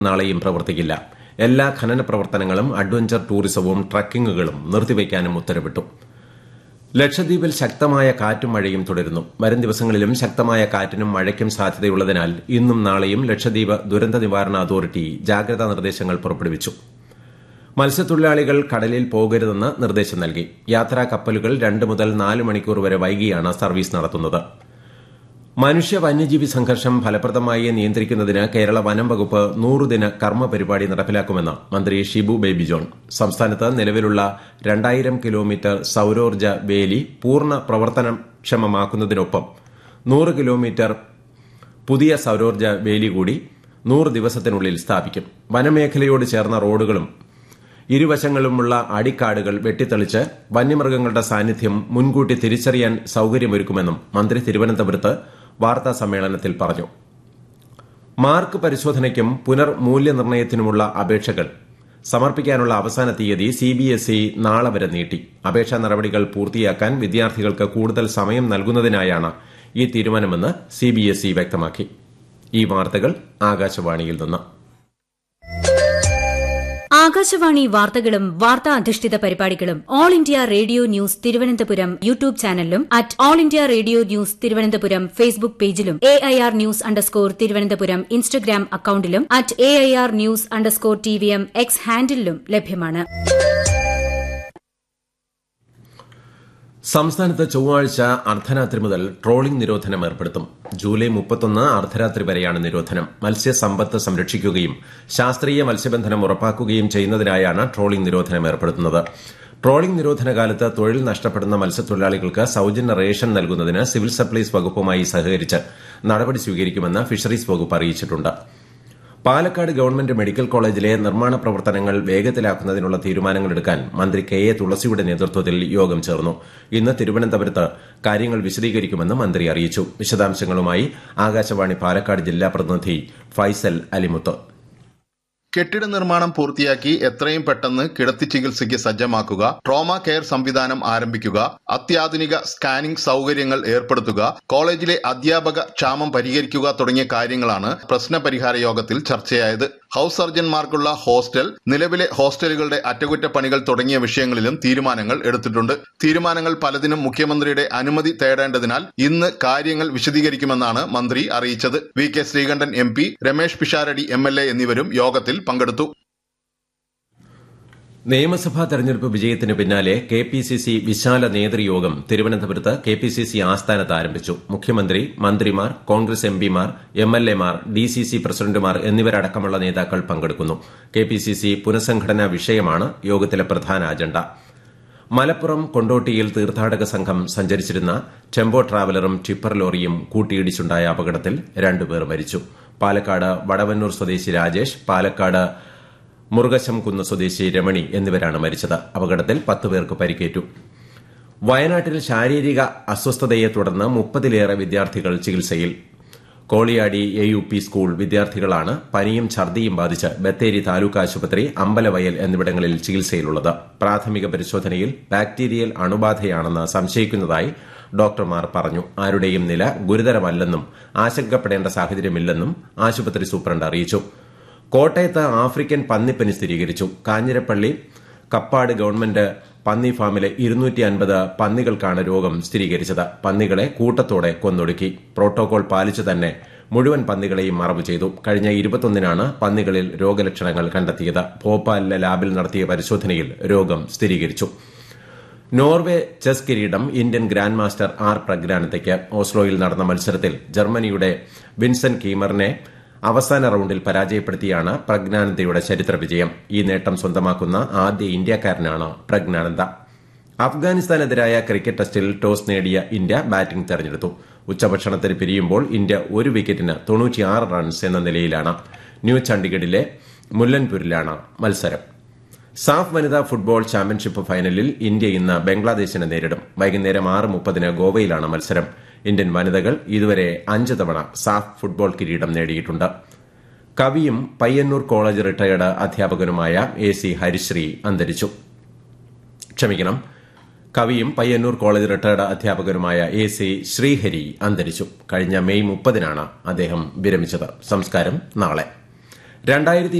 നാളെയും പ്രവർത്തിക്കില്ല എല്ലാ ഖനന പ്രവർത്തനങ്ങളും അഡ്വഞ്ചർ ടൂറിസവും ട്രക്കിംഗുകളും നിർത്തിവയ്ക്കാനും ഉത്തരവിട്ടു ലക്ഷദ്വീപിൽ ശക്തമായ കാറ്റും മഴയും തുടരുന്നു വരും ദിവസങ്ങളിലും ശക്തമായ കാറ്റിനും മഴയ്ക്കും സാധ്യതയുള്ളതിനാൽ ഇന്നും നാളെയും ലക്ഷദ്വീപ് ദുരന്ത നിവാരണ അതോറിറ്റി ജാഗ്രതാ നിർദ്ദേശങ്ങൾ പുറപ്പെടുവിച്ചു മത്സ്യത്തൊഴിലാളികൾ കടലിൽ പോകരുതെന്ന് നിർദ്ദേശം നൽകി യാത്രാ കപ്പലുകൾ രണ്ട് മുതൽ നാല് മണിക്കൂർ വരെ വൈകിയാണ് സർവീസ് നടത്തുന്നത് മനുഷ്യ വന്യജീവി സംഘർഷം ഫലപ്രദമായി നിയന്ത്രിക്കുന്നതിന് കേരള വനം വകുപ്പ് നൂറുദിന കർമ്മ പരിപാടി നടപ്പിലാക്കുമെന്ന് മന്ത്രി ഷിബു ബേബി ജോൺ സംസ്ഥാനത്ത് നിലവിലുള്ള രണ്ടായിരം കിലോമീറ്റർ സൌരോർജ്ജ വേലി പൂർണ്ണ പ്രവർത്തനക്ഷമമാക്കുന്നതിനൊപ്പം നൂറ് കിലോമീറ്റർ പുതിയ സൌരോർജ്ജ വേലി കൂടി നൂറ് ദിവസത്തിനുള്ളിൽ സ്ഥാപിക്കും വനമേഖലയോട് ചേർന്ന റോഡുകളും ഇരുവശങ്ങളുമുള്ള അടിക്കാടുകൾ വെട്ടിത്തെളിച്ച് വന്യമൃഗങ്ങളുടെ സാന്നിധ്യം മുൻകൂട്ടി തിരിച്ചറിയാൻ സൌകര്യമൊരുക്കുമെന്നും മന്ത്രി തിരുവനന്തപുരത്ത് വാർത്താ സമ്മേളനത്തിൽ പറഞ്ഞു മാർക്ക് പരിശോധനയ്ക്കും പുനർമൂല്യനിർണ്ണയത്തിനുമുള്ള അപേക്ഷകൾ സമർപ്പിക്കാനുള്ള അവസാന തീയതി സിബിഎസ്ഇ നാളെ വരെ നീട്ടി അപേക്ഷാ നടപടികൾ പൂർത്തിയാക്കാൻ വിദ്യാർത്ഥികൾക്ക് കൂടുതൽ സമയം നൽകുന്നതിനായാണ് ഈ തീരുമാനമെന്ന് സിബിഎസ്ഇ വ്യക്തമാക്കി ഈ വാർത്തകൾ ആകാശവാണിയിൽ നിന്ന് ആകാശവാണി വാർത്തകളും വാർത്താ അധിഷ്ഠിത പരിപാടികളും all India radio news Thiruvananthapuram YouTube ചാനലിലും at all India radio news Thiruvananthapuram Facebook പേജിലും A I R news underscore Thiruvananthapuram Instagram അക്കൌണ്ടിലും at A I R news underscore T V M X ഹാൻഡിലും ലഭ്യമാണ് സംസ്ഥാനത്ത് ചൊവ്വാഴ്ച അർദ്ധരാത്രി മുതൽ ട്രോളിംഗ് നിരോധനം ഏർപ്പെടുത്തും ജൂലൈ മുപ്പത്തൊന്ന് അർദ്ധരാത്രി വരെയാണ് നിരോധനം മത്സ്യസമ്പത്ത് സംരക്ഷിക്കുകയും ശാസ്ത്രീയ മത്സ്യബന്ധനം ഉറപ്പാക്കുകയും ചെയ്യുന്നതിനായാണ് ട്രോളിംഗ് നിരോധനം ഏർപ്പെടുത്തുന്നത് ട്രോളിംഗ് നിരോധന കാലത്ത് തൊഴിൽ നഷ്ടപ്പെടുന്ന മത്സ്യത്തൊഴിലാളികൾക്ക് സൌജന്യ റേഷൻ നൽകുന്നതിന് സിവിൽ സപ്ലൈസ് വകുപ്പുമായി സഹകരിച്ച് നടപടി സ്വീകരിക്കുമെന്ന് ഫിഷറീസ് വകുപ്പ് അറിയിച്ചിട്ടുണ്ട് പാലക്കാട് ഗവൺമെന്റ് മെഡിക്കൽ കോളേജിലെ നിർമ്മാണ പ്രവർത്തനങ്ങൾ വേഗത്തിലാക്കുന്നതിനുള്ള തീരുമാനങ്ങളെടുക്കാൻ മന്ത്രി കെ എ തുളസിയുടെ നേതൃത്വത്തിൽ യോഗം ചേർന്നു ഇന്ന് തിരുവനന്തപുരത്ത് കാര്യങ്ങൾ വിശദീകരിക്കുമെന്ന് മന്ത്രി അറിയിച്ചു വിശദാംശങ്ങളുമായി ആകാശവാണി പാലക്കാട് ജില്ലാ പ്രതിനിധി ഫൈസൽ അലിമുത്ത് കെട്ടിട നിർമ്മാണം പൂർത്തിയാക്കി എത്രയും പെട്ടെന്ന് കിടത്തി ചികിത്സയ്ക്ക് സജ്ജമാക്കുക ട്രോമ കെയർ സംവിധാനം ആരംഭിക്കുക അത്യാധുനിക സ്കാനിംഗ് സൌകര്യങ്ങൾ ഏർപ്പെടുത്തുക കോളേജിലെ അധ്യാപക ക്ഷാമം പരിഹരിക്കുക തുടങ്ങിയ കാര്യങ്ങളാണ് പ്രശ്ന പരിഹാര യോഗത്തിൽ ചർച്ചയായത് ഹൌസ് സർജൻമാർക്കുള്ള ഹോസ്റ്റൽ നിലവിലെ ഹോസ്റ്റലുകളുടെ അറ്റകുറ്റപ്പണികൾ തുടങ്ങിയ വിഷയങ്ങളിലും തീരുമാനങ്ങൾ എടുത്തിട്ടുണ്ട് തീരുമാനങ്ങൾ പലതിനും മുഖ്യമന്ത്രിയുടെ അനുമതി തേടേണ്ടതിനാൽ ഇന്ന് കാര്യങ്ങൾ വിശദീകരിക്കുമെന്നാണ് മന്ത്രി അറിയിച്ചത് V K Sreekandan M P Ramesh Pisharody M L A എന്നിവരും യോഗത്തിൽ പങ്കെടുത്തു നിയമസഭാ തെരഞ്ഞെടുപ്പ് വിജയത്തിന് പിന്നാലെ കെ പി സി സി വിശാല നേതൃയോഗം തിരുവനന്തപുരത്ത് കെ പി സി സി ആസ്ഥാനത്ത് ആരംഭിച്ചു മുഖ്യമന്ത്രി മന്ത്രിമാർ കോൺഗ്രസ് എംപിമാർ എം എൽ എമാർ ഡി സി സി പ്രസിഡന്റുമാർ എന്നിവരടക്കമുള്ള നേതാക്കൾ പങ്കെടുക്കുന്നു കെ പി സി സി പുനഃസംഘടനാ വിഷയമാണ് യോഗത്തിലെ പ്രധാന അജണ്ട മലപ്പുറം കൊണ്ടോട്ടിയിൽ തീർത്ഥാടക സംഘം സഞ്ചരിച്ചിരുന്ന ടെമ്പോ ട്രാവലറും ടിപ്പർ ലോറിയും കൂട്ടിയിടിച്ചുണ്ടായ അപകടത്തിൽ രണ്ടുപേർ മരിച്ചു പാലക്കാട് വടവന്നൂർ സ്വദേശി രാജേഷ് പാലക്കാട് മുറുകശം കുന്ന് സ്വദേശി രമണി എന്നിവരാണ് മരിച്ചത് അപകടത്തിൽ പത്ത് പേർക്ക് പരിക്കേറ്റു വയനാട്ടിൽ ശാരീരിക അസ്വസ്ഥതയെ തുടർന്ന് മുപ്പതിലേറെ വിദ്യാർത്ഥികൾ ചികിത്സയിൽ Koliyadi A U P school വിദ്യാർത്ഥികളാണ് പനിയും ഛർദിയും ബാധിച്ച് ബത്തേരി താലൂക്ക് ആശുപത്രി അമ്പലവയൽ എന്നിവിടങ്ങളിൽ ചികിത്സയിലുള്ളത് പ്രാഥമിക പരിശോധനയിൽ ബാക്ടീരിയൽ അണുബാധയാണെന്ന് സംശയിക്കുന്നതായി ഡോക്ടർമാർ പറഞ്ഞു ആരുടെയും നില ഗുരുതരമല്ലെന്നും ആശങ്കപ്പെടേണ്ട സാഹചര്യമില്ലെന്നും ആശുപത്രി സൂപ്രണ്ട് അറിയിച്ചു കോട്ടയത്ത് ആഫ്രിക്കൻ പന്നിപ്പനി സ്ഥിരീകരിച്ചു കാഞ്ഞിരപ്പള്ളി കപ്പാട് ഗവൺമെന്റ് പന്നി ഫാമിലെ ഇരുന്നൂറ്റി അൻപത് പന്നികൾക്കാണ് രോഗം സ്ഥിരീകരിച്ചത് പന്നികളെ കൂട്ടത്തോടെ കൊന്നൊടുക്കി പ്രോട്ടോകോൾ പാലിച്ചു തന്നെ മുഴുവൻ പന്നികളെയും മറവ് ചെയ്തു കഴിഞ്ഞ ഇരുപത്തൊന്നിനാണ് പന്നികളിൽ രോഗലക്ഷണങ്ങൾ കണ്ടെത്തിയത് ഭോപ്പാലിലെ ലാബിൽ നടത്തിയ പരിശോധനയിൽ രോഗം സ്ഥിരീകരിച്ചു നോർവേ ചെസ് കിരീടം ഇന്ത്യൻ ഗ്രാൻഡ് മാസ്റ്റർ ആർ പ്രഗ്നാനതയ്ക്ക് ഓസ്ലോയിൽ നടന്ന മത്സരത്തിൽ ജർമ്മനിയുടെ വിൻസൻ കീമറിനെ അവസാന റൌണ്ടിൽ പരാജയപ്പെടുത്തിയാണ് പ്രജ്ഞാനന്ദയുടെ ചരിത്ര വിജയം ഈ നേട്ടം സ്വന്തമാക്കുന്ന ആദ്യ ഇന്ത്യക്കാരനാണ് പ്രജ്ഞാനന്ദ അഫ്ഗാനിസ്ഥാനെതിരായ ക്രിക്കറ്റ് ടെസ്റ്റിൽ ടോസ് നേടിയ ഇന്ത്യ ബാറ്റിംഗ് തെരഞ്ഞെടുത്തു ഉച്ചഭക്ഷണത്തിന് പിരിയുമ്പോൾ ഇന്ത്യ ഒരു വിക്കറ്റിന് തൊണ്ണൂറ്റിയാറ് റൺസ് എന്ന നിലയിലാണ് ന്യൂ ചണ്ഡിഗഡിലെ മുല്ലൻപൂരിലാണ് മത്സരം സാഫ് വനിതാ ഫുട്ബോൾ ചാമ്പ്യൻഷിപ്പ് ഫൈനലിൽ ഇന്ത്യ ഇന്ന് ബംഗ്ലാദേശിനെ നേരിടും വൈകുന്നേരം ആറ് മുപ്പതിന് ഗോവയിലാണ് മത്സരം ഇന്ത്യൻ വനിതകൾ ഇതുവരെ അഞ്ച് തവണ സാഫ് ഫുട്ബോൾ കിരീടം നേടിയിട്ടുണ്ട് കവിയും പയ്യന്നൂർ കോളേജ് റിട്ടയർഡ് അധ്യാപകനുമായ എ സി ഹരിശ്രീ അന്തരിച്ചു ക്ഷമിക്കണം കവിയും പയ്യന്നൂർ കോളേജ് റിട്ടയർഡ് അധ്യാപകനുമായ എ സി ശ്രീഹരി അന്തരിച്ചു കഴിഞ്ഞ മെയ് മുപ്പതിനാണ് അദ്ദേഹം വിരമിച്ചത് സംസ്കാരം നാളെ രണ്ടായിരത്തി